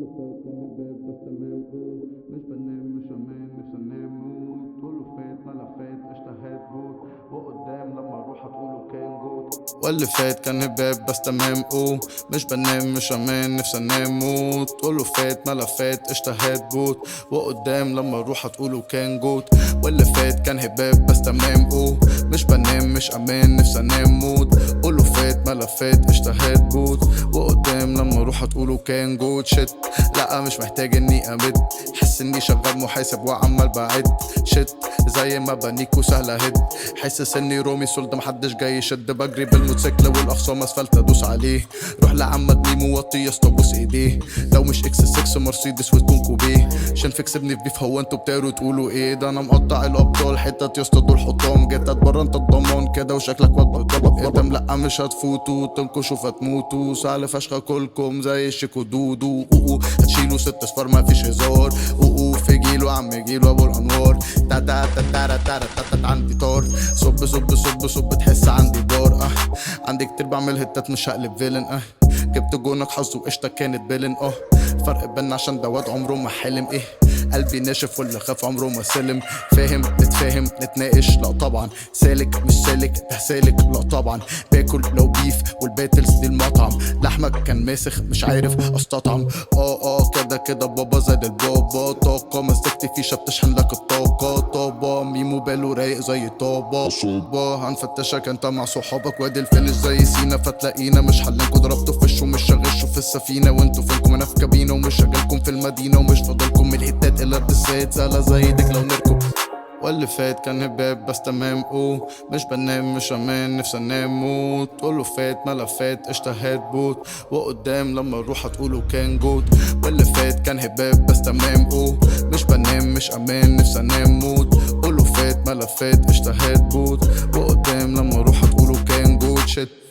كله فات كان هباب بس تمام قول مش بنام مش امان نفسي انام موت كله فات ملفات اشتهيت بوت وقدام لما اروح هتقولوا كان جوت واللي فات كان هباب بس تمام قول مش بنام مش امان نفسي انام موت كله فات ملفات اشتهيت بوت وقدام لما اروح هتقولوا كان جوت واللي فات كان هباب بس تمام قول مش بنام مش امان نفسي انام موت كله فات ملفات اشتهيت بوت وقدام لما اروح هتقولوا كان جود شت لا مش محتاج اني امد حس اني شغال محاسب وعمال بعد شت زي ما بنيكو سهلة هد حاسس اني رومي سولد محدش جاي يشد بجري بالموتوسيكل والاخصام اسفلت ادوس عليه روح لعمك ميمو وطي يا اسطى بوس ايديه لو مش اكس 6 مرسيدس وتكون كوبيه عشان فيكسبني في بيف هو انتوا بتقروا تقولوا ايه ده انا مقطع الابطال حتت يا اسطى دول حطهم جيت اتبرى انت الضمان كده وشكلك وضبط ادم لا مش هتفوتوا تنكشوا فتموتوا سهل فشخ كلكم زي الشيكو دودو أوه هتشيلوا ست اصفار ما فيش هزار أوه في جيلو عم جيلو ابو الانوار تا تا تا تا تا تا تا تا عندي طار صب صب صب صب تحس عندي بار اه عندي كتير بعمل هتات مش هقلب فيلن اه جبت جونك حظ وقشطه كانت بيلن اه فرق بينا عشان ده واد عمره ما حلم ايه قلبي ناشف واللي خاف عمره ما سلم فاهم نتفاهم نتناقش لا طبعا سالك مش سالك ده سالك لا طبعا باكل لو بيف والباتلز دي المطعم لحمك كان ماسخ مش عارف استطعم اه اه كده كده بابا زاد البابا طاقة مسكت فيشة بتشحن لك الطاقة طابة ميمو باله رايق زي طابة صوبة هنفتشك انت مع صحابك وادي الفينش زي سينا فتلاقينا مش حلنكوا ضربتوا في وشه مش شغلشوا في السفينة وانتوا فينكم انا في كابينة ومش شغالكم في المدينة ومش فاضلكم من الهتات الا الدسات سهلة زي ديك لو نركب واللي فات كان هباب بس تمام اوه مش بنام مش امان نفسي انام موت كله فات ملفات اشتهيت بوت وقدام لما اروح هتقولوا كان جود واللي فات كان هباب بس تمام اوه مش بنام مش امان نفسي انام موت كله فات ملفات اشتهيت بوت وقدام لما اروح هتقولوا كان جود شت